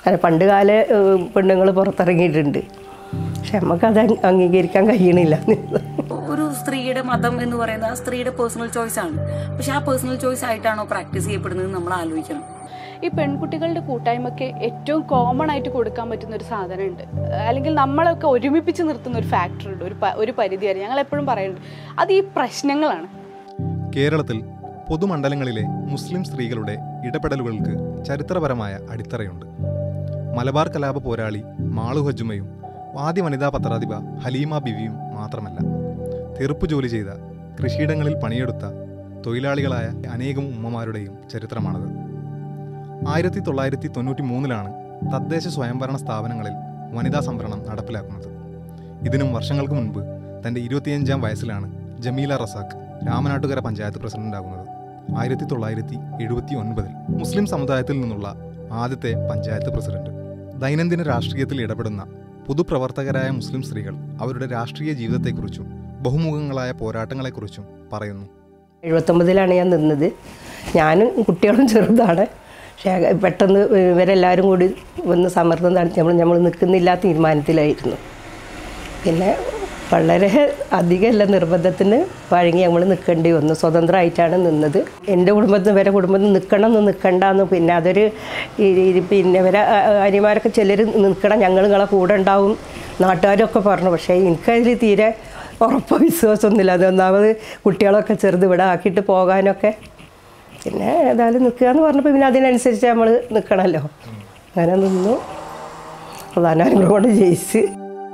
അത് പണ്ട് കാല പെണ്ണുങ്ങൾ പുറത്തിറങ്ങിയിട്ടുണ്ട് പക്ഷെ നമുക്കത് അംഗ- അംഗീകരിക്കാൻ കഴിയണില്ല ഒരു സ്ത്രീയുടെ മതം എന്ന് പറയുന്നത് ആ സ്ത്രീയുടെ പേഴ്സണൽ ചോയ്സ് ആണ് പക്ഷെ ആ പേഴ്സണൽ ചോയ്സ് ആയിട്ടാണോ പ്രാക്ടീസ് ചെയ്യപ്പെടുന്നത് നമ്മൾ ആലോചിക്കണം ഈ പെൺകുട്ടികളുടെ കൂട്ടായ്മയ്ക്ക് ഏറ്റവും കോമൺ ആയിട്ട് കൊടുക്കാൻ പറ്റുന്ന ഒരു സാധനമുണ്ട് അല്ലെങ്കിൽ നമ്മളൊക്കെ ഒരുമിപ്പിച്ച് നിർത്തുന്ന ഒരു ഫാക്ടർ ഉണ്ട് ഒരു പ- ഒരു പരിധി വരെ ഞങ്ങൾ എപ്പോഴും പറയുന്നുണ്ട് അത് ഈ പ്രശ്നങ്ങളാണ് കേരളത്തിൽ പൊതുമണ്ഡലങ്ങളിലെ മുസ്ലിം സ്ത്രീകളുടെ ഇടപെടലുകൾക്ക് ചരിത്രപരമായ അടിത്തറയുണ്ട് മലബാർ കലാപ പോരാളി മാളു ഹജുമയും ആദ്യ വനിതാ പത്രാധിപ ഹലീമ ബിവിയും മാത്രമല്ല തെറുപ്പ് ജോലി ചെയ്ത കൃഷിയിടങ്ങളിൽ പണിയെടുത്ത തൊഴിലാളികളായ അനേകം ഉമ്മമാരുടെയും ചരിത്രമാണത് ആയിരത്തി തൊള്ളായിരത്തി തൊണ്ണൂറ്റി മൂന്നിലാണ് തദ്ദേശ സ്വയംഭരണ സ്ഥാപനങ്ങളിൽ വനിതാ സംവരണം നടപ്പിലാക്കുന്നത് ഇതിനും വർഷങ്ങൾക്ക് മുൻപ് തൻ്റെ ഇരുപത്തിയഞ്ചാം വയസ്സിലാണ് ജമീല റസാഖ് രാമനാട്ടുകര പഞ്ചായത്ത് പ്രസിഡന്റാകുന്നത് ആയിരത്തി തൊള്ളായിരത്തി എഴുപത്തി ഒൻപതിൽ മുസ്ലിം സമുദായത്തിൽ നിന്നുള്ള ആദ്യത്തെ പഞ്ചായത്ത് പ്രസിഡന്റ് ദൈനംദിന രാഷ്ട്രീയത്തിൽ ഇടപെടുന്ന പൊതുപ്രവർത്തകരായ മുസ്ലിം സ്ത്രീകൾ അവരുടെ രാഷ്ട്രീയ ജീവിതത്തെക്കുറിച്ചും ബഹുമുഖങ്ങളായ പോരാട്ടങ്ങളെക്കുറിച്ചും പറയുന്നു എഴുപത്തൊമ്പതിലാണ് ഞാൻ നിന്നത് ഞാനും കുട്ടികളും ചെറുതാണ് പക്ഷേ പെട്ടെന്ന് ഇവരെല്ലാവരും കൂടി വന്ന് സമ്മർദ്ദം നടത്തി നമ്മൾ നിൽക്കുന്നില്ല തീരുമാനത്തിലായിരുന്നു പിന്നെ വളരെ അധികമല്ല നിർബന്ധത്തിന് വഴങ്ങി നമ്മൾ നിൽക്കേണ്ടി വന്നു സ്വതന്ത്രമായിട്ടാണ് നിന്നത് എൻ്റെ കുടുംബത്തിൽ വരെ കുടുംബത്തിൽ നിൽക്കണം എന്ന് നിൽക്കണ്ടെന്ന് പിന്നെ അതൊരു ഈ- ഈ പിന്നെ ഇവരെ അനിമാരൊക്കെ ചിലർ നിൽക്കണം ഞങ്ങൾ നിങ്ങളെ കൂടെ ഉണ്ടാവും നാട്ടുകാരൊക്കെ പറഞ്ഞു പക്ഷേ എനിക്കതിൽ തീരെ ഉറപ്പോ വിശ്വാസമൊന്നുമില്ല അത് ഒന്നാമത് കുട്ടികളൊക്കെ ചെറുത് ഇവിടെ ആക്കിയിട്ട് പോകാനൊക്കെ പിന്നെ ഏതായാലും നിൽക്കുക എന്ന് പറഞ്ഞപ്പോൾ പിന്നെ അതിനനുസരിച്ച് നമ്മൾ നിൽക്കണമല്ലോ അങ്ങനെ നിന്നു പ്രധാന കൊണ്ട് ജയിച്ച്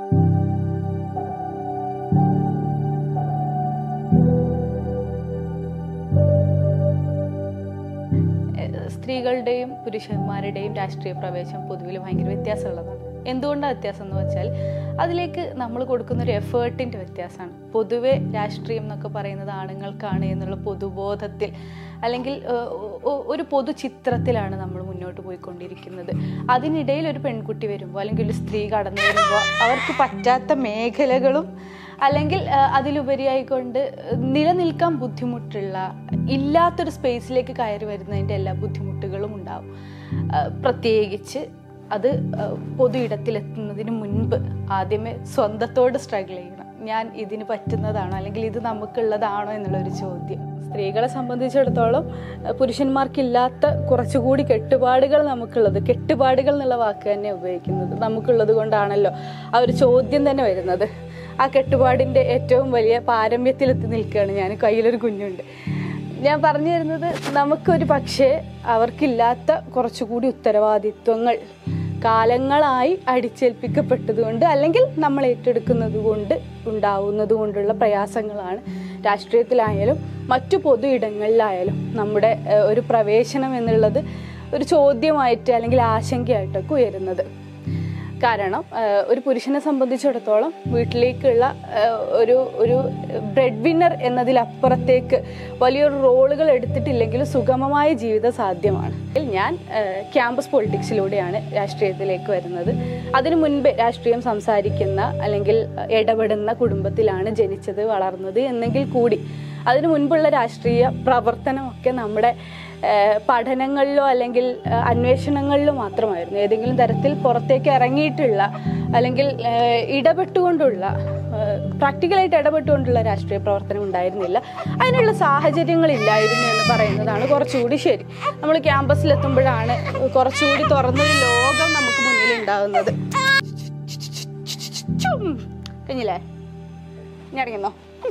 ഏഹ് സ്ത്രീകളുടെയും പുരുഷന്മാരുടെയും രാഷ്ട്രീയ പ്രവേശം പൊതുവിൽ ഭയങ്കര വ്യത്യാസമുള്ളതാണ് എന്തുകൊണ്ടാണ് വ്യത്യാസം എന്ന് വെച്ചാൽ അതിലേക്ക് നമ്മൾ കൊടുക്കുന്ന ഒരു എഫേർട്ടിൻ്റെ വ്യത്യാസമാണ് പൊതുവെ രാഷ്ട്രീയം എന്നൊക്കെ പറയുന്നത് ആണുങ്ങൾക്കാണ് എന്നുള്ള പൊതുബോധത്തിൽ അല്ലെങ്കിൽ ഏഹ്, ഒ- ഒരു പൊതു ചിത്രത്തിലാണ് നമ്മൾ മുന്നോട്ട് പോയിക്കൊണ്ടിരിക്കുന്നത് അതിനിടയിൽ ഒരു പെൺകുട്ടി വരുമ്പോൾ അല്ലെങ്കിൽ ഒരു സ്ത്രീ കടന്നു വരുമ്പോൾ അവർക്ക് പറ്റാത്ത മേഖലകളും അല്ലെങ്കിൽ ആ, അതിലുപരിയായിക്കൊണ്ട് നിലനിൽക്കാൻ ബുദ്ധിമുട്ടുള്ള ഇല്ലാത്തൊരു സ്പേസിലേക്ക് കയറി വരുന്നതിൻ്റെ എല്ലാ ബുദ്ധിമുട്ടുകളും ഉണ്ടാവും ആ, പ്രത്യേകിച്ച് അത് ആ, പൊതു ഇടത്തിലെത്തുന്നതിന് മുൻപ് ആദ്യമേ സ്വന്തത്തോട് സ്ട്രഗിൾ ചെയ്യണം ഞാൻ ഇതിന് പറ്റുന്നതാണോ അല്ലെങ്കിൽ ഇത് നമുക്കുള്ളതാണോ എന്നുള്ളൊരു ചോദ്യം സ്ത്രീകളെ സംബന്ധിച്ചിടത്തോളം ആ, പുരുഷന്മാർക്കില്ലാത്ത കുറച്ചുകൂടി കെട്ടുപാടുകൾ നമുക്കുള്ളത് കെട്ടുപാടുകൾ എന്നുള്ള വാക്ക് തന്നെ ഉപയോഗിക്കുന്നത് നമുക്കുള്ളത് കൊണ്ടാണല്ലോ ആ ഒരു ചോദ്യം തന്നെ വരുന്നത് ആ കെട്ടുപാടിൻ്റെ ഏറ്റവും വലിയ പാരമ്യത്തിലെത്തി നിൽക്കുകയാണ് ഞാൻ കയ്യിലൊരു കുഞ്ഞുണ്ട് ഞാൻ പറഞ്ഞു തരുന്നത് നമുക്കൊരു പക്ഷേ അവർക്കില്ലാത്ത കുറച്ചുകൂടി ഉത്തരവാദിത്വങ്ങൾ കാലങ്ങളായി അടിച്ചേൽപ്പിക്കപ്പെട്ടതുകൊണ്ട് അല്ലെങ്കിൽ നമ്മൾ ഏറ്റെടുക്കുന്നത് കൊണ്ട് ഉണ്ടാവുന്നത് കൊണ്ടുള്ള പ്രയാസങ്ങളാണ് രാഷ്ട്രീയത്തിലായാലും മറ്റു പൊതു ഇടങ്ങളിലായാലും നമ്മുടെ ഏഹ്, ഒരു പ്രവേശനം എന്നുള്ളത് ഒരു ചോദ്യമായിട്ട് അല്ലെങ്കിൽ ആശങ്കയായിട്ടൊക്കെ ഉയരുന്നത് കാരണം ആഹ്, ഒരു പുരുഷനെ സംബന്ധിച്ചിടത്തോളം വീട്ടിലേക്കുള്ള ആഹ്, ഒരു ഒരു ബ്രെഡ് വിന്നർ എന്നതിലപ്പുറത്തേക്ക് വലിയൊരു റോളുകൾ എടുത്തിട്ടില്ലെങ്കിൽ സുഗമമായ ജീവിതം സാധ്യമാണ് ഞാൻ ആഹ്, ക്യാമ്പസ് പൊളിറ്റിക്സിലൂടെയാണ് രാഷ്ട്രീയത്തിലേക്ക് വരുന്നത് അതിനു മുൻപേ രാഷ്ട്രീയം സംസാരിക്കുന്ന അല്ലെങ്കിൽ ഇടപെടുന്ന കുടുംബത്തിലാണ് ജനിച്ചത് വളർന്നത് എന്നെങ്കിൽ കൂടി അതിനു മുൻപുള്ള രാഷ്ട്രീയ പ്രവർത്തനമൊക്കെ നമ്മുടെ ഏഹ് പഠനങ്ങളിലോ അല്ലെങ്കിൽ ഏഹ് അന്വേഷണങ്ങളിലോ മാത്രമായിരുന്നു ഏതെങ്കിലും തരത്തിൽ പുറത്തേക്ക് ഇറങ്ങിയിട്ടുള്ള അല്ലെങ്കിൽ ഏഹ് ഇടപെട്ടുകൊണ്ടുള്ള ഏഹ് പ്രാക്ടിക്കലായിട്ട് ഇടപെട്ടുകൊണ്ടുള്ള രാഷ്ട്രീയ പ്രവർത്തനം ഉണ്ടായിരുന്നില്ല അതിനുള്ള സാഹചര്യങ്ങളില്ലായിരുന്നു എന്ന് പറയുന്നതാണ് കുറച്ചുകൂടി ശരി നമ്മൾ ക്യാമ്പസിലെത്തുമ്പോഴാണ് കുറച്ചുകൂടി തുറന്നൊരു ലോകം നമുക്ക് മുന്നിൽ ഉണ്ടാകുന്നത് ചും. കഴിഞ്ഞില്ലേ ഇനി അടങ്ങുന്നോ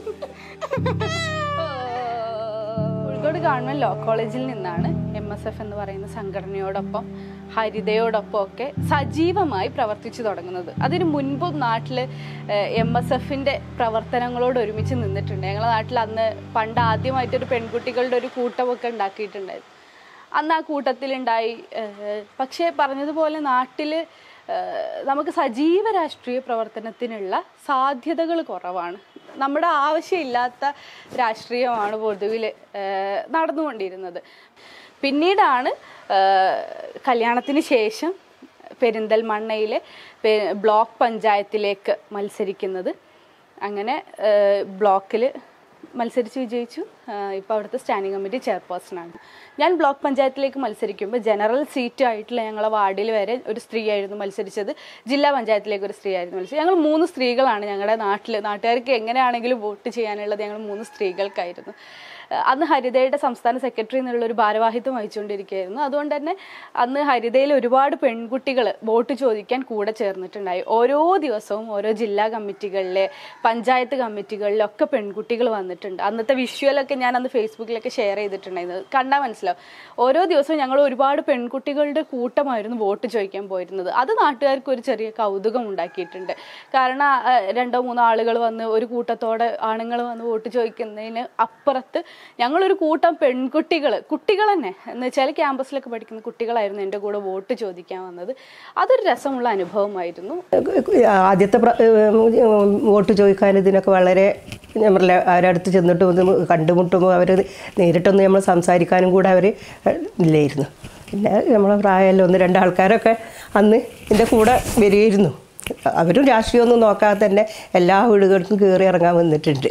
കോഴിക്കോട് ഗവൺമെന്റ് ലോ കോളേജിൽ നിന്നാണ് എം എസ് എഫ് എന്ന് പറയുന്ന സംഘടനയോടൊപ്പം ഹരിതയോടൊപ്പം ഒക്കെ സജീവമായി പ്രവർത്തിച്ചു തുടങ്ങുന്നത് അതിന് മുൻപും നാട്ടിൽ എം എസ് എഫിൻ്റെ പ്രവർത്തനങ്ങളോട് ഒരുമിച്ച് നിന്നിട്ടുണ്ട് ഞങ്ങളുടെ നാട്ടിൽ അന്ന് പണ്ട് ആദ്യമായിട്ടൊരു പെൺകുട്ടികളുടെ ഒരു കൂട്ടമൊക്കെ ഉണ്ടാക്കിയിട്ടുണ്ടായിരുന്നു അന്ന് ആ കൂട്ടത്തിലുണ്ടായി ഏഹ് പക്ഷേ പറഞ്ഞതുപോലെ നാട്ടിൽ നമുക്ക് സജീവ രാഷ്ട്രീയ പ്രവർത്തനത്തിനുള്ള സാധ്യതകൾ കുറവാണ് നമ്മുടെ ആവശ്യമില്ലാത്ത രാഷ്ട്രീയമാണ് പൊതുവിൽ നടന്നുകൊണ്ടിരുന്നത് പിന്നീടാണ് ഏഹ് കല്യാണത്തിന് ശേഷം പെരിന്തൽമണ്ണയിലെ പെ- ബ്ലോക്ക് പഞ്ചായത്തിലേക്ക് മത്സരിക്കുന്നത് അങ്ങനെ ബ്ലോക്കിൽ മത്സരിച്ച് വിജയിച്ചു ഇപ്പോൾ അവിടുത്തെ സ്റ്റാൻഡിംഗ് കമ്മിറ്റി ചെയർപേഴ്സണാണ് ഞാൻ ബ്ലോക്ക് പഞ്ചായത്തിലേക്ക് മത്സരിക്കുമ്പോൾ ജനറൽ സീറ്റ് ആയിട്ടുള്ള ഞങ്ങളെ വാർഡിൽ വരെ ഒരു സ്ത്രീയായിരുന്നു മത്സരിച്ചത് ജില്ലാ പഞ്ചായത്തിലേക്ക് ഒരു സ്ത്രീയായിരുന്നു മത്സരിച്ചത് ഞങ്ങൾ മൂന്ന് സ്ത്രീകളാണ് ഞങ്ങളുടെ നാട്ടിൽ നാട്ടുകാർക്ക് എങ്ങനെയാണെങ്കിലും വോട്ട് ചെയ്യാനുള്ളത് ഞങ്ങൾ മൂന്ന് സ്ത്രീകൾക്കായിരുന്നു ഏഹ് അന്ന് ഹരിതയുടെ സംസ്ഥാന സെക്രട്ടറി എന്നുള്ള ഒരു ഭാരവാഹിത്വം വഹിച്ചുകൊണ്ടിരിക്കുകയായിരുന്നു അതുകൊണ്ട് തന്നെ അന്ന് ഹരിതയിൽ ഒരുപാട് പെൺകുട്ടികൾ വോട്ട് ചോദിക്കാൻ കൂടെ ചേർന്നിട്ടുണ്ടായി ഓരോ ദിവസവും ഓരോ ജില്ലാ കമ്മിറ്റികളിലെ പഞ്ചായത്ത് കമ്മിറ്റികളിലൊക്കെ പെൺകുട്ടികൾ വന്നിട്ടുണ്ട് അന്നത്തെ വിഷ്വലൊക്കെ ഞാൻ അന്ന് ഫേസ്ബുക്കിലൊക്കെ ഷെയർ ചെയ്തിട്ടുണ്ടായിരുന്നു കണ്ടാൽ മനസ്സിലാവും ഓരോ ദിവസവും ഞങ്ങൾ ഒരുപാട് പെൺകുട്ടികളുടെ കൂട്ടമായിരുന്നു വോട്ട് ചോദിക്കാൻ പോയിരുന്നത് അത് നാട്ടുകാർക്ക് ഒരു ചെറിയ കൗതുകം ഉണ്ടാക്കിയിട്ടുണ്ട് കാരണം ആ, രണ്ടോ മൂന്നോ ആളുകൾ വന്ന് ഒരു കൂട്ടത്തോടെ ആണുങ്ങൾ വന്ന് വോട്ട് ചോദിക്കുന്നതിന് അപ്പുറത്ത് ഞങ്ങളൊരു കൂട്ടം പെൺകുട്ടികൾ കുട്ടികൾ തന്നെ എന്ന് വെച്ചാൽ ക്യാമ്പസിലൊക്കെ പഠിക്കുന്ന കുട്ടികളായിരുന്നു എൻ്റെ കൂടെ വോട്ട് ചോദിക്കാൻ വന്നത് അതൊരു രസമുള്ള അനുഭവമായിരുന്നു ആദ്യത്തെ പ്ര- ഉം, വോട്ട് ചോദിക്കാൻ ഇതിനൊക്കെ വളരെ ഞാൻ പറഞ്ഞില്ല അവരടുത്ത് ചെന്നിട്ട് ഒന്ന് കണ്ടുമുട്ടുമ്പോൾ അവർ നേരിട്ടൊന്ന് നമ്മൾ സംസാരിക്കാനും കൂടെ അവർ ഇല്ലായിരുന്നു പിന്നെ നമ്മളെ പ്രായമല്ല ഒന്ന് രണ്ട് ആൾക്കാരൊക്കെ അന്ന് എൻ്റെ കൂടെ വരികയായിരുന്നു അവരും രാഷ്ട്രീയമൊന്നും നോക്കാതെ തന്നെ എല്ലാ വീടുകൾക്കും കയറി ഇറങ്ങാൻ വന്നിട്ടുണ്ട്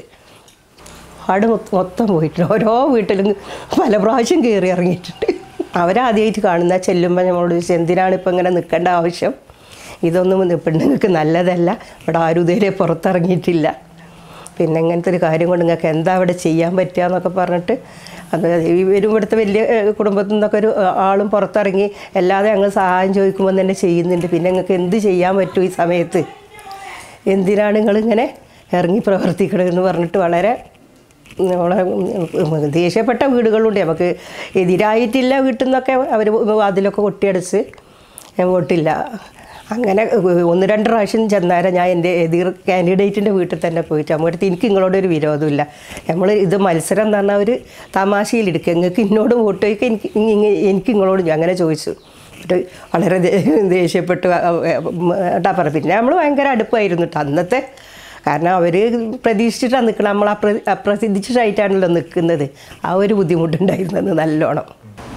അവിടെ മൊത്തം മൊത്തം പോയിട്ടുണ്ട് ഓരോ വീട്ടിലും പല പ്രാവശ്യം കയറി ഇറങ്ങിയിട്ടുണ്ട് അവരാദ്യമായിട്ട് കാണുന്ന ചെല്ലുമ്പോൾ നമ്മളോട് ചോദിച്ചു എന്തിനാണ് ഇപ്പം ഇങ്ങനെ നിൽക്കേണ്ട ആവശ്യം ഇതൊന്നും പെണ്ണുങ്ങൾക്ക് നല്ലതല്ല ഇവിടെ ആരും ഇതുവരെ പുറത്തിറങ്ങിയിട്ടില്ല പിന്നെ ഇങ്ങനത്തെ ഒരു കാര്യം കൊണ്ട് നിങ്ങൾക്ക് എന്താ അവിടെ ചെയ്യാൻ പറ്റുക എന്നൊക്കെ പറഞ്ഞിട്ട് അത് ഇവരും ഇവിടുത്തെ വലിയ ഏഹ്, കുടുംബത്തിൽ നിന്നൊക്കെ ഒരു ഏഹ്, ആളും പുറത്തിറങ്ങി അല്ലാതെ ഞങ്ങൾ സഹായം ചോദിക്കുമ്പോൾ തന്നെ ചെയ്യുന്നുണ്ട് പിന്നെ നിങ്ങൾക്ക് എന്ത് ചെയ്യാൻ പറ്റും ഈ സമയത്ത് എന്തിനാണ് നിങ്ങളിങ്ങനെ ഇറങ്ങി പ്രവർത്തിക്കണമെന്ന് പറഞ്ഞിട്ട് വളരെ നമ്മളെ ദേഷ്യപ്പെട്ട വീടുകളുണ്ട് നമുക്ക് എതിരായിട്ടില്ല വീട്ടിൽ നിന്നൊക്കെ അവർ അതിലൊക്കെ കൊട്ടിയടിച്ച് ഞാൻ വോട്ടില്ല അങ്ങനെ ഒന്ന് രണ്ട് പ്രാവശ്യം ചെന്നാരം ഞാൻ എൻ്റെ എതിർ കാൻഡിഡേറ്റിൻ്റെ വീട്ടിൽ തന്നെ പോയിട്ട് അമ്മടുത്ത് എനിക്ക് നിങ്ങളോടൊരു വിരോധമില്ല നമ്മൾ ഇത് മത്സരം എന്ന് പറഞ്ഞാൽ ഒരു തമാശയിലെടുക്കുക നിങ്ങൾക്ക് ഇന്നോട് വോട്ട് ചോദിക്കുക എനിക്ക് ഇങ്ങ- എനിക്ക് നിങ്ങളോട് ഞാൻ അങ്ങനെ ചോദിച്ചു എന്നിട്ട് വളരെ ദേ- ദേഷ്യപ്പെട്ടു ഏട്ടാ പറ പിന്നെ നമ്മൾ ഭയങ്കര അടുപ്പായിരുന്നു കേട്ടോ അന്നത്തെ കാരണം അവർ പ്രതീക്ഷിച്ചിട്ടാണ് നിൽക്കണം നമ്മൾ അപ്ര അപ്രസിദ്ധിച്ചിട്ടായിട്ടാണല്ലോ നിൽക്കുന്നത് ആ ഒരു ബുദ്ധിമുട്ടുണ്ടായിരുന്നത് നല്ലോണം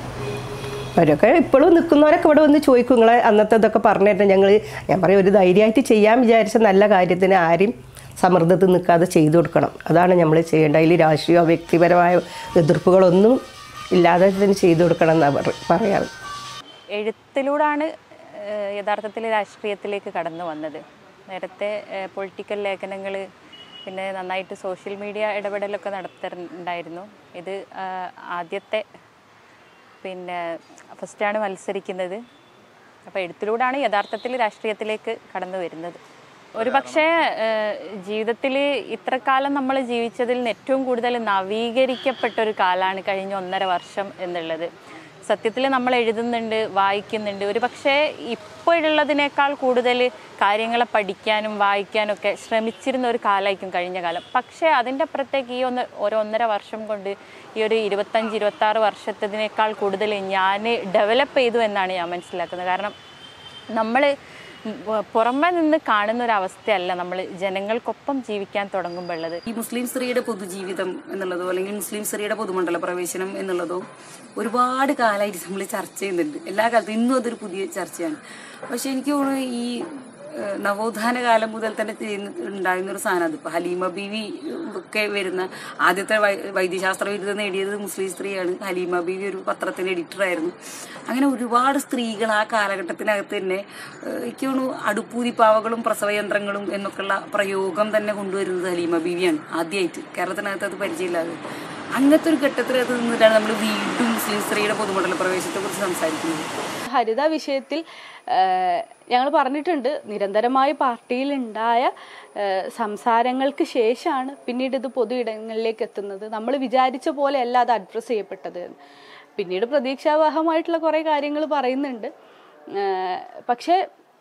അവരൊക്കെ ഇപ്പോഴും നിൽക്കുന്നവരൊക്കെ ഇവിടെ വന്ന് ചോദിക്കും നിങ്ങളെ അന്നത്തെ ഇതൊക്കെ പറഞ്ഞിട്ട് ഞങ്ങൾ ഞാൻ പറയും ഒരു ധൈര്യമായിട്ട് ചെയ്യാൻ വിചാരിച്ച നല്ല കാര്യത്തിന് ആരും സമ്മർദ്ദത്തിൽ നിൽക്കാതെ ചെയ്തു കൊടുക്കണം അതാണ് നമ്മൾ ചെയ്യേണ്ടത് അതിൽ രാഷ്ട്രീയമോ വ്യക്തിപരമായ എതിർപ്പുകളൊന്നും ഇല്ലാതെ തന്നെ ചെയ്തു കൊടുക്കണം എന്നാണ് പറയാറ് എഴുത്തിലൂടാണ് ഏഹ്, യഥാർത്ഥത്തിൽ രാഷ്ട്രീയത്തിലേക്ക് കടന്നു വന്നത് നേരത്തെ പൊളിറ്റിക്കൽ ലേഖനങ്ങൾ പിന്നെ നന്നായിട്ട് സോഷ്യൽ മീഡിയ ഇടപെടലൊക്കെ നടത്തുന്നുണ്ടായിരുന്നു ഇത് ആഹ്, ആദ്യത്തെ പിന്നെ ഫസ്റ്റാണ് മത്സരിക്കുന്നത് അപ്പോൾ എഴുത്തിലൂടാണ് യഥാർത്ഥത്തിൽ രാഷ്ട്രീയത്തിലേക്ക് കടന്നു വരുന്നത് ഒരു പക്ഷേ ജീവിതത്തിൽ ഇത്ര കാലം നമ്മൾ ജീവിച്ചതിൽ നിന്ന് ഏറ്റവും കൂടുതൽ നവീകരിക്കപ്പെട്ട ഒരു കാലമാണ് കഴിഞ്ഞ ഒന്നര വർഷം എന്നുള്ളത് സത്യത്തിൽ നമ്മൾ എഴുതുന്നുണ്ട് വായിക്കുന്നുണ്ട് ഒരു പക്ഷേ ഇപ്പോഴുള്ളതിനേക്കാൾ കൂടുതൽ കാര്യങ്ങളെ പഠിക്കാനും വായിക്കാനും ഒക്കെ ശ്രമിച്ചിരുന്ന ഒരു കാലമായിരിക്കും കഴിഞ്ഞ കാലം പക്ഷേ അതിൻ്റെ അപ്പുറത്തേക്ക് ഈ ഒന്ന് ഒരു ഒന്നര വർഷം കൊണ്ട് ഈ ഒരു ഇരുപത്തഞ്ച് ഇരുപത്താറ് വർഷത്തതിനേക്കാൾ കൂടുതൽ ഞാൻ ഡെവലപ്പ് ചെയ്തു എന്നാണ് ഞാൻ മനസ്സിലാക്കുന്നത് കാരണം നമ്മൾ പുറമെ നിന്ന് കാണുന്ന ഒരു അവസ്ഥയല്ല നമ്മൾ ജനങ്ങൾക്കൊപ്പം ജീവിക്കാൻ തുടങ്ങുമ്പോൾ ഉള്ളത് ഈ മുസ്ലിം സ്ത്രീയുടെ പൊതുജീവിതം എന്നുള്ളതോ അല്ലെങ്കിൽ മുസ്ലിം സ്ത്രീയുടെ പൊതുമണ്ഡല പ്രവേശനം എന്നുള്ളതോ ഒരുപാട് കാലമായിട്ട് നമ്മൾ ചർച്ച ചെയ്യുന്നുണ്ട് എല്ലാ കാലത്തും ഇന്നും അതൊരു പുതിയ ചർച്ചയാണ് പക്ഷെ എനിക്ക് തോന്നുന്നു ഈ ഏഹ്, നവോത്ഥാന കാലം മുതൽ തന്നെ ചെയ്യുന്ന ഉണ്ടായിരുന്ന ഒരു സാധനം അതിപ്പോ ഹലീമ ബീവി ഒക്കെ വരുന്ന ആദ്യത്തെ വൈ- വൈദ്യശാസ്ത്ര ബിരുദം നേടിയത് മുസ്ലിം സ്ത്രീയാണ് ഹലീമ ബീവി ഒരു പത്രത്തിന്റെ എഡിറ്ററായിരുന്നു അങ്ങനെ ഒരുപാട് സ്ത്രീകൾ ആ കാലഘട്ടത്തിനകത്ത് തന്നെ ഏഹ്, എനിക്ക് തോന്നുന്നു അടുപ്പൂതിപ്പാവകളും പ്രസവയന്ത്രങ്ങളും എന്നൊക്കെയുള്ള പ്രയോഗം തന്നെ കൊണ്ടുവരുന്നത് ഹലീമ ബീവിയാണ് ആദ്യമായിട്ട് കേരളത്തിനകത്ത് അത് പരിചയമില്ലാതെ അങ്ങനത്തെ ഒരു ഘട്ടത്തിനകത്ത് നിന്നിട്ടാണ് നമ്മൾ വീണ്ടും മുസ്ലിം സ്ത്രീയുടെ പൊതുമണ്ഡല പ്രവേശത്തെ കുറിച്ച് സംസാരിക്കുന്നത് ഹരിത വിഷയത്തിൽ ഞങ്ങൾ പറഞ്ഞിട്ടുണ്ട് നിരന്തരമായി പാർട്ടിയിലുണ്ടായ ഏഹ്, സംസാരങ്ങൾക്ക് ശേഷമാണ് പിന്നീട് ഇത് പൊതു ഇടങ്ങളിലേക്ക് എത്തുന്നത് നമ്മൾ വിചാരിച്ച പോലെ അല്ല അത് അഡ്രസ്സ് ചെയ്യപ്പെട്ടത് എന്ന്. പിന്നീട് പ്രതീക്ഷാവാഹമായിട്ടുള്ള കുറേ കാര്യങ്ങൾ പറയുന്നുണ്ട് ഏഹ്, പക്ഷേ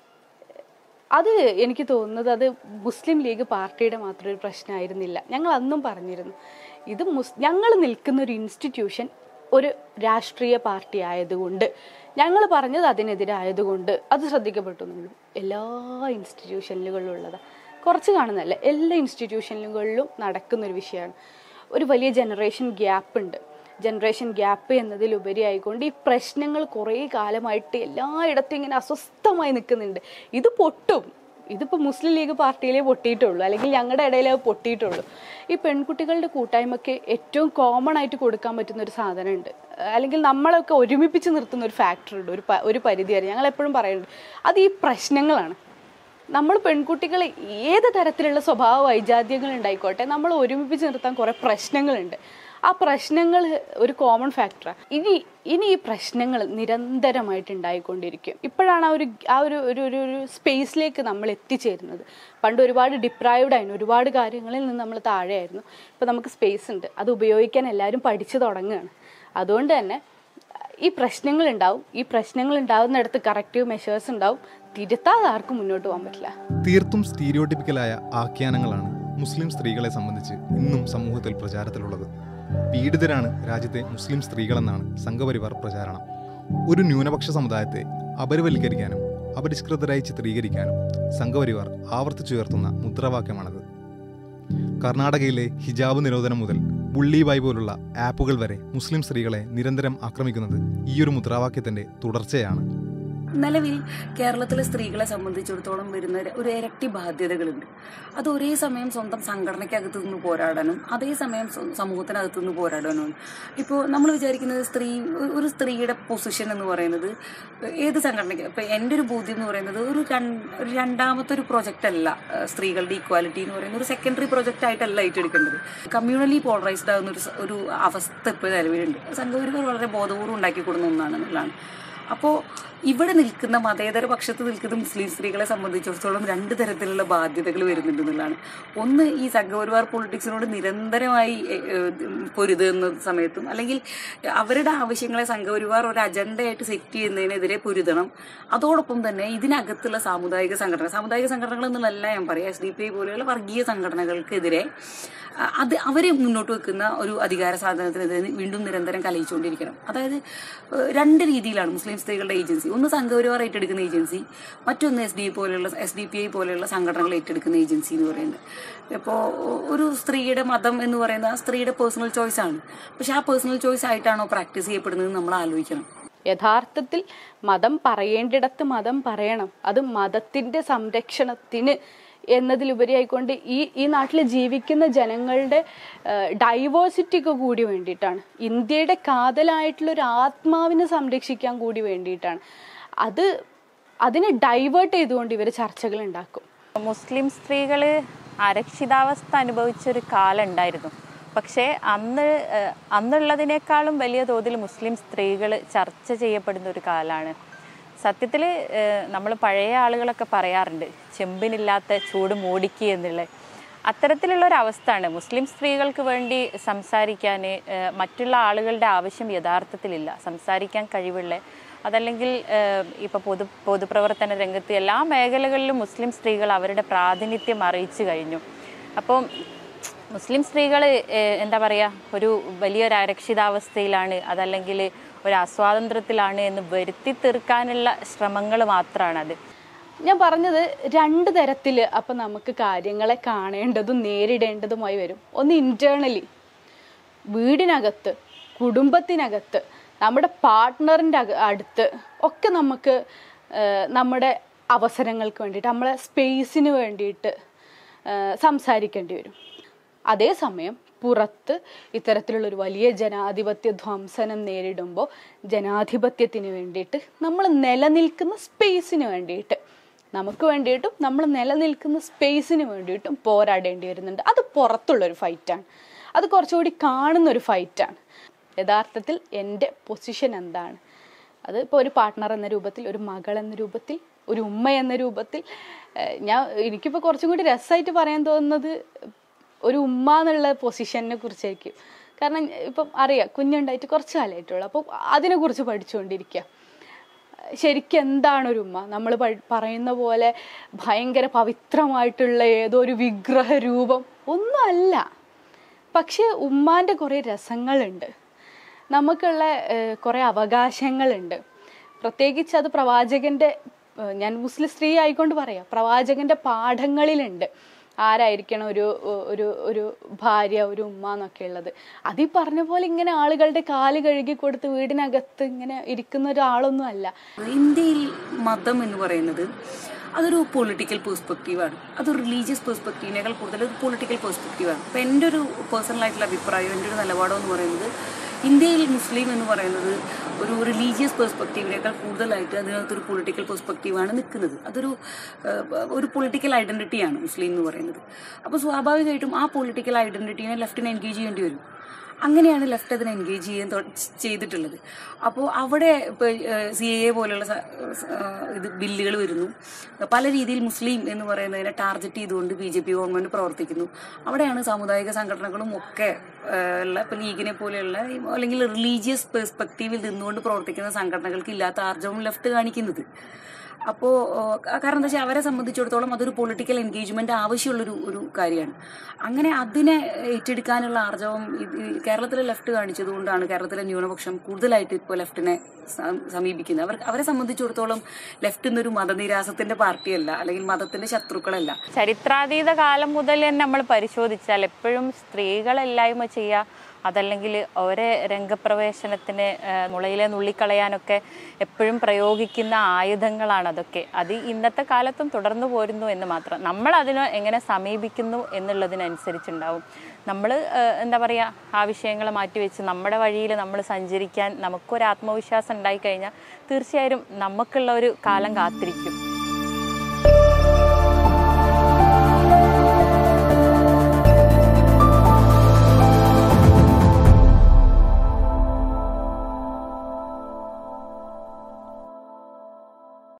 അത് എനിക്ക് തോന്നുന്നത് അത് മുസ്ലിം ലീഗ് പാർട്ടിയുടെ മാത്രം ഒരു പ്രശ്നമായിരുന്നില്ല ഞങ്ങൾ അന്നും പറഞ്ഞിരുന്നു ഇത് മുസ് ഞങ്ങൾ നിൽക്കുന്ന ഒരു ഇൻസ്റ്റിറ്റ്യൂഷൻ ഒരു രാഷ്ട്രീയ പാർട്ടി ആയതുകൊണ്ട് ഞങ്ങൾ പറഞ്ഞത് അതിനെതിരായതുകൊണ്ട് അത് ശ്രദ്ധിക്കപ്പെട്ടു എന്നുള്ളൂ എല്ലാ ഇൻസ്റ്റിറ്റ്യൂഷനുകളിലും ഉള്ളതാണ് കുറച്ച് കാണുന്നതല്ല എല്ലാ ഇൻസ്റ്റിറ്റ്യൂഷനുകളിലും നടക്കുന്ന ഒരു വിഷയമാണ് ഒരു വലിയ ജനറേഷൻ ഗ്യാപ്പ് ഉണ്ട് ജനറേഷൻ ഗ്യാപ്പ് എന്നതിലുപരി ആയിക്കൊണ്ട് ഈ പ്രശ്നങ്ങൾ കുറേ കാലമായിട്ട് എല്ലായിടത്തും ഇങ്ങനെ അസ്വസ്ഥമായി നിൽക്കുന്നുണ്ട് ഇത് പൊട്ടും ഇതിപ്പോൾ മുസ്ലിം ലീഗ് പാർട്ടിയിലേ പൊട്ടിയിട്ടുള്ളൂ അല്ലെങ്കിൽ ഞങ്ങളുടെ ഇടയിലേ അത് പൊട്ടിയിട്ടുള്ളൂ ഈ പെൺകുട്ടികളുടെ കൂട്ടായ്മയ്ക്ക് ഏറ്റവും കോമൺ ആയിട്ട് കൊടുക്കാൻ പറ്റുന്ന ഒരു സാധനമുണ്ട് അല്ലെങ്കിൽ നമ്മളൊക്കെ ഒരുമിപ്പിച്ച് നിർത്തുന്ന ഒരു ഫാക്ടർ ഉണ്ട് ഒരു പ- ഒരു പരിധി വരെ ഞങ്ങൾ എപ്പോഴും പറയുന്നുണ്ട് അത് ഈ പ്രശ്നങ്ങളാണ് നമ്മൾ പെൺകുട്ടികൾ ഏത് തരത്തിലുള്ള സ്വഭാവ വൈജാത്യങ്ങൾ ഉണ്ടായിക്കോട്ടെ നമ്മൾ ഒരുമിപ്പിച്ച് നിർത്താൻ കുറേ പ്രശ്നങ്ങളുണ്ട് ആ പ്രശ്നങ്ങൾ ഒരു കോമൺ ഫാക്ടറാണ് ഇനി ഇനി ഈ പ്രശ്നങ്ങൾ നിരന്തരമായിട്ട് ഉണ്ടായിക്കൊണ്ടിരിക്കും ഇപ്പോഴാണ് ആ ഒരു ആ ഒരു ഒരു ഒരു ഒരു സ്പേസിലേക്ക് നമ്മൾ എത്തിച്ചേരുന്നത് പണ്ട് ഒരുപാട് ഡിപ്രൈവ്ഡ് ആയിരുന്നു ഒരുപാട് കാര്യങ്ങളിൽ നിന്ന് നമ്മൾ താഴെയായിരുന്നു ഇപ്പോൾ നമുക്ക് സ്പേസ് ഉണ്ട് അത് ഉപയോഗിക്കാൻ എല്ലാവരും പഠിച്ചു തുടങ്ങുകയാണ് അതുകൊണ്ട് തന്നെ ഈ പ്രശ്നങ്ങൾ ഉണ്ടാവും ഈ പ്രശ്നങ്ങൾ ഉണ്ടാകുന്നിടത്ത് കറക്റ്റീവ് മെഷേഴ്സ് ഉണ്ടാവും തിരുത്താതെ ആർക്കും മുന്നോട്ട് പോകാൻ പറ്റില്ല തീർത്തും സ്റ്റീരിയോട്ടിപ്പിക്കലായ ആഖ്യാനങ്ങളാണ് മുസ്ലിം സ്ത്രീകളെ സംബന്ധിച്ച് ഇന്നും സമൂഹത്തിൽ പ്രചാരത്തിലുള്ളത് പീഡിതരാണ് രാജ്യത്തെ മുസ്ലിം സ്ത്രീകളെന്നാണ് സംഘപരിവാർ പ്രചാരണം ഒരു ന്യൂനപക്ഷ സമുദായത്തെ അപരിവൽക്കരിക്കാനും അപരിഷ്കൃതരായി ചിത്രീകരിക്കാനും സംഘപരിവാർ ആവർത്തിച്ചുയർത്തുന്ന മുദ്രാവാക്യമാണത് കർണാടകയിലെ ഹിജാബ് നിരോധനം മുതൽ ബുള്ളി ബായ് പോലുള്ള ആപ്പുകൾ വരെ മുസ്ലിം സ്ത്രീകളെ നിരന്തരം ആക്രമിക്കുന്നത് ഈയൊരു മുദ്രാവാക്യത്തിന്റെ തുടർച്ചയാണ് നിലവിൽ കേരളത്തിലെ സ്ത്രീകളെ സംബന്ധിച്ചിടത്തോളം വരുന്ന ഒരു ഇരട്ടി ബാധ്യതകളുണ്ട് അത് ഒരേ സമയം സ്വന്തം സംഘടനയ്ക്കകത്ത് നിന്ന് പോരാടാനും അതേസമയം സ്വ- സമൂഹത്തിനകത്ത് നിന്ന് പോരാടാനുമാണ് ഇപ്പോൾ നമ്മൾ വിചാരിക്കുന്നത് സ്ത്രീ ഒരു- ഒരു സ്ത്രീയുടെ പൊസിഷൻ എന്ന് പറയുന്നത് ഏത് സംഘടനയ്ക്ക് ഇപ്പം എൻ്റെ ഒരു ബോധ്യം എന്ന് പറയുന്നത് ഒരു രണ്ട് ഒരു രണ്ടാമത്തെ ഒരു പ്രൊജക്റ്റ് അല്ല ഏഹ് സ്ത്രീകളുടെ ഈക്വാലിറ്റി എന്ന് പറയുന്ന ഒരു സെക്കൻഡറി പ്രൊജക്റ്റ് ആയിട്ടല്ല ഏറ്റെടുക്കേണ്ടത് കമ്മ്യൂണലി പോളറൈസ്ഡ് ആകുന്ന ഒരു സ- ഒരു അവസ്ഥ ഇപ്പോൾ നിലവിലുണ്ട് സംഘപരിവാർ വളരെ ബോധപൂർവ്വം ഉണ്ടാക്കി കൊടുക്കുന്ന ഒന്നാണെന്നുള്ളതാണ് അപ്പോൾ ഇവിടെ നിൽക്കുന്ന മതേതര പക്ഷത്ത് നിൽക്കുന്ന മുസ്ലിം സ്ത്രീകളെ സംബന്ധിച്ചിടത്തോളം രണ്ട് തരത്തിലുള്ള ബാധ്യതകൾ വരുന്നുണ്ട് എന്നുള്ളതാണ് ഒന്ന് ഈ സംഘപരിവാർ പൊളിറ്റിക്സിനോട് നിരന്തരമായി എ, ഏ, പൊരുതുന്ന സമയത്തും അല്ലെങ്കിൽ അവരുടെ ആവശ്യങ്ങളെ സംഘപരിവാർ ഒരു അജണ്ടയായിട്ട് സെറ്റ് ചെയ്യുന്നതിനെതിരെ പൊരുതണം അതോടൊപ്പം തന്നെ ഇതിനകത്തുള്ള സാമുദായിക സംഘടന സാമുദായിക സംഘടനകൾ എന്നുള്ളതല്ല ഞാൻ പറയാം എസ് ഡി പി ഐ പോലെയുള്ള വർഗീയ സംഘടനകൾക്കെതിരെ അ- അത് അവരെ മുന്നോട്ട് വെക്കുന്ന ഒരു അധികാര സാധനത്തിനെതിരെ വീണ്ടും നിരന്തരം കലയിച്ചുകൊണ്ടിരിക്കണം അതായത് ഏഹ്, രണ്ട് രീതിയിലാണ് മുസ്ലിം സ്ത്രീകളുടെ ഏജൻസി ഒന്ന് സംഘപരിവാർ ഏറ്റെടുക്കുന്ന ഏജൻസി മറ്റൊന്ന് എസ് ഡി പോലെയുള്ള എസ് ഡി പി ഐ പോലെയുള്ള സംഘടനകൾ ഏറ്റെടുക്കുന്ന ഏജൻസി എന്ന് പറയുന്നത് ഇപ്പോൾ ഒരു സ്ത്രീയുടെ മതം എന്ന് പറയുന്നത് ആ സ്ത്രീയുടെ പേഴ്സണൽ ചോയ്സ് ആണ് പക്ഷെ ആ പേഴ്സണൽ ചോയ്സ് ആയിട്ടാണോ പ്രാക്ടീസ് ചെയ്യപ്പെടുന്നത് നമ്മൾ ആലോചിക്കണം യഥാർത്ഥത്തിൽ മതം പറയേണ്ടിടത്ത് മതം പറയണം അത് മതത്തിന്റെ സംരക്ഷണത്തിന് എന്നതിലുപരിയായിക്കൊണ്ട് ഈ ഈ നാട്ടിൽ ജീവിക്കുന്ന ജനങ്ങളുടെ ഡൈവേഴ്സിറ്റിക്ക് കൂടി വേണ്ടിയിട്ടാണ് ഇന്ത്യയുടെ കാതലായിട്ടുള്ള ഒരു ആത്മാവിനെ സംരക്ഷിക്കാൻ കൂടി വേണ്ടിയിട്ടാണ് അത് അതിനെ ഡൈവേർട്ട് ചെയ്തുകൊണ്ട് ഇവർ ചർച്ചകൾ ഉണ്ടാക്കും മുസ്ലിം സ്ത്രീകൾ അരക്ഷിതാവസ്ഥ അനുഭവിച്ചൊരു കാലം ഉണ്ടായിരുന്നു പക്ഷേ അന്ന് ഏഹ്, അന്നുള്ളതിനേക്കാളും വലിയ തോതിൽ മുസ്ലിം സ്ത്രീകൾ ചർച്ച ചെയ്യപ്പെടുന്ന ഒരു കാലമാണ് സത്യത്തിൽ നമ്മൾ പഴയ ആളുകളൊക്കെ പറയാറുണ്ട് ചെമ്പിനില്ലാത്ത ചൂട് മൂടിക്ക് എന്നുള്ളത് അത്തരത്തിലുള്ള ഒരു അവസ്ഥയാണ് മുസ്ലിം സ്ത്രീകൾക്ക് വേണ്ടി സംസാരിക്കാൻ ഏഹ്, മറ്റുള്ള ആളുകളുടെ ആവശ്യം യഥാർത്ഥത്തിലില്ല സംസാരിക്കാൻ കഴിവുള്ള അതല്ലെങ്കിൽ ഇപ്പോൾ പൊതു പൊതുപ്രവർത്തന രംഗത്ത് എല്ലാ മേഖലകളിലും മുസ്ലിം സ്ത്രീകൾ അവരുടെ പ്രാതിനിധ്യം അറിയിച്ചു കഴിഞ്ഞു അപ്പം മുസ്ലിം സ്ത്രീകൾ എന്താ പറയുക ഒരു വലിയൊരു അരക്ഷിതാവസ്ഥയിലാണ് അതല്ലെങ്കിൽ ഒരു അസ്വാതന്ത്ര്യത്തിലാണ് എന്ന് വരുത്തി തീർക്കാനുള്ള ശ്രമങ്ങൾ മാത്രമാണത് ഞാൻ പറഞ്ഞത് രണ്ട് തരത്തിൽ അപ്പം നമുക്ക് കാര്യങ്ങളെ കാണേണ്ടതും നേരിടേണ്ടതുമായി വരും ഒന്ന് ഇന്റേണലി വീടിനകത്ത് കുടുംബത്തിനകത്ത് നമ്മുടെ പാർട്ട്ണറിൻ്റെ അടുത്ത് ഒക്കെ നമുക്ക് ഏഹ്, നമ്മുടെ അവസരങ്ങൾക്ക് വേണ്ടിയിട്ട് നമ്മളെ സ്പേസിന് വേണ്ടിയിട്ട് ഏഹ്, സംസാരിക്കേണ്ടി വരും അതേസമയം പുറത്ത് ഇത്തരത്തിലുള്ള ഒരു വലിയ ജനാധിപത്യ ധ്വംസനം നേരിടുമ്പോൾ ജനാധിപത്യത്തിന് വേണ്ടിയിട്ട് നമ്മൾ നിലനിൽക്കുന്ന സ്പേസിന് വേണ്ടിയിട്ട് നമുക്ക് വേണ്ടിയിട്ടും നമ്മൾ നിലനിൽക്കുന്ന സ്പേസിന് വേണ്ടിയിട്ടും പോരാടേണ്ടി വരുന്നുണ്ട് അത് പുറത്തുള്ളൊരു ഫൈറ്റാണ് അത് കുറച്ചുകൂടി കാണുന്ന ഒരു ഫൈറ്റാണ് യഥാർത്ഥത്തിൽ എൻ്റെ പൊസിഷൻ എന്താണ് അത് ഇപ്പോൾ ഒരു പാർട്ട്ണർ എന്ന രൂപത്തിൽ ഒരു മകൾ എന്ന രൂപത്തിൽ ഒരു ഉമ്മ എന്ന രൂപത്തിൽ ഏഹ് ഞാൻ എനിക്കിപ്പോൾ കുറച്ചും കൂടി രസമായിട്ട് പറയാൻ തോന്നുന്നത് ഒരു ഉമ്മ എന്നുള്ള പൊസിഷനെ കുറിച്ചായിരിക്കും കാരണം ഇപ്പം അറിയാം കുഞ്ഞുണ്ടായിട്ട് കുറച്ച് കാലമായിട്ടുള്ളൂ അപ്പോൾ അതിനെക്കുറിച്ച് പഠിച്ചുകൊണ്ടിരിക്കുക ശരിക്കും എന്താണ് ഒരു ഉമ്മ നമ്മൾ പറയുന്ന പോലെ ഭയങ്കര പവിത്രമായിട്ടുള്ള ഏതോ ഒരു വിഗ്രഹ രൂപം ഒന്നുമല്ല പക്ഷേ ഉമ്മാൻ്റെ കുറേ രസങ്ങളുണ്ട് നമുക്കുള്ള ഏഹ്, കുറേ അവകാശങ്ങളുണ്ട് പ്രത്യേകിച്ച് അത് പ്രവാചകൻ്റെ ഏഹ്, ഞാൻ മുസ്ലിം സ്ത്രീ ആയിക്കൊണ്ട് പറയാം പ്രവാചകൻ്റെ പാഠങ്ങളിലുണ്ട് ആരായിരിക്കണം ഒരു ഒരു ഒരു ഭാര്യ ഒരു ഉമ്മ എന്നൊക്കെ ഉള്ളത് അത് ഈ പറഞ്ഞ പോലെ ഇങ്ങനെ ആളുകളുടെ കാല് കഴുകി കൊടുത്ത് വീടിനകത്ത് ഇങ്ങനെ ഇരിക്കുന്ന ഒരാളൊന്നും അല്ല ഇന്ത്യയിൽ മതം എന്ന് പറയുന്നത് അതൊരു പൊളിറ്റിക്കൽ പെർസ്പെക്റ്റീവാണ് അതൊരു റിലീജിയസ് പെർസ്പെക്റ്റീവിനേക്കാൾ കൂടുതൽ ഒരു പൊളിറ്റിക്കൽ പെർസ്പെക്റ്റീവാണ് അപ്പോൾ എൻ്റെ ഒരു പേഴ്സണൽ ആയിട്ടുള്ള അഭിപ്രായം എൻ്റെ ഒരു നിലപാടോ എന്ന് പറയുന്നത് ഇന്ത്യയിൽ മുസ്ലിം എന്ന് പറയുന്നത് ഒരു റിലീജിയസ് പെർസ്പെക്റ്റീവിനേക്കാൾ കൂടുതലായിട്ട് അതിനകത്തൊരു പൊളിറ്റിക്കൽ പെർസ്പെക്റ്റീവാണ് നിൽക്കുന്നത് അതൊരു ഏഹ്, ഒരു പൊളിറ്റിക്കൽ ഐഡന്റിറ്റിയാണ് മുസ്ലിം എന്ന് പറയുന്നത് അപ്പോൾ സ്വാഭാവികമായിട്ടും ആ പൊളിറ്റിക്കൽ ഐഡന്റിറ്റീനെ ലെഫ്റ്റിനെ എൻഗേജ് ചെയ്യേണ്ടി വരും അങ്ങനെയാണ് ലെഫ്റ്റ് അതിനെ എൻഗേജ് ചെയ്യാൻ തൊ- ചെയ്തിട്ടുള്ളത് അപ്പോൾ അവിടെ ഇപ്പോൾ സി എ പോലെയുള്ള സ- സ- ഇത് ബില്ലുകൾ വരുന്നു പല രീതിയിൽ മുസ്ലിം എന്ന് പറയുന്നതിനെ ടാർഗറ്റ് ചെയ്തുകൊണ്ട് ബി ജെ പി ഗവൺമെന്റ് പ്രവർത്തിക്കുന്നു അവിടെയാണ് സാമുദായിക സംഘടനകളും ഒക്കെ ഏഹ്, ഉള്ള ഇപ്പോൾ ലീഗിനെ പോലെയുള്ള ഈ- അല്ലെങ്കിൽ റിലീജിയസ് പെർസ്പെക്റ്റീവിൽ നിന്നുകൊണ്ട് പ്രവർത്തിക്കുന്ന സംഘടനകൾക്ക് ഇല്ലാത്ത ആർജവം ലെഫ്റ്റ് കാണിക്കുന്നത് അപ്പോൾ കാരണം എന്താ വെച്ചാൽ അവരെ സംബന്ധിച്ചിടത്തോളം അതൊരു പൊളിറ്റിക്കൽ എൻഗേജ്മെന്റ് ആവശ്യമുള്ളൊരു ഒരു കാര്യമാണ് അങ്ങനെ അതിനെ ഏറ്റെടുക്കാനുള്ള ആർജവം ഇത് ഈ കേരളത്തിലെ ലെഫ്റ്റ് കാണിച്ചതുകൊണ്ടാണ് കേരളത്തിലെ ന്യൂനപക്ഷം കൂടുതലായിട്ട് ഇപ്പോൾ ലെഫ്റ്റിനെ സ- സമീപിക്കുന്നത് അവർ അവരെ സംബന്ധിച്ചിടത്തോളം ലെഫ്റ്റ് എന്നൊരു മതനിരാസത്തിന്റെ പാർട്ടിയല്ല അല്ലെങ്കിൽ മതത്തിന്റെ ശത്രുക്കളല്ല ചരിത്രാതീത കാലം മുതൽ തന്നെ നമ്മൾ പരിശോധിച്ചാൽ എപ്പോഴും സ്ത്രീകളെല്ലായ്മ ചെയ്യുക അതല്ലെങ്കിൽ അവരെ രംഗപ്രവേശനത്തിന് ആ, മുളയിലെ നുള്ളിക്കളയാനൊക്കെ എപ്പോഴും പ്രയോഗിക്കുന്ന ആയുധങ്ങളാണ് അതൊക്കെ അത് ഇന്നത്തെ കാലത്തും തുടർന്നു പോരുന്നു എന്ന് മാത്രം നമ്മൾ അതിനെ എങ്ങനെ സമീപിക്കുന്നു എന്നുള്ളതിനനുസരിച്ചുണ്ടാവും നമ്മൾ എന്താ പറയുക ആ വിഷയങ്ങൾ മാറ്റിവെച്ച് നമ്മുടെ വഴിയിൽ നമ്മൾ സഞ്ചരിക്കാൻ നമുക്കൊരു ആത്മവിശ്വാസം ഉണ്ടായിക്കഴിഞ്ഞാൽ തീർച്ചയായും നമുക്കുള്ള ഒരു കാലം കാത്തിരിക്കും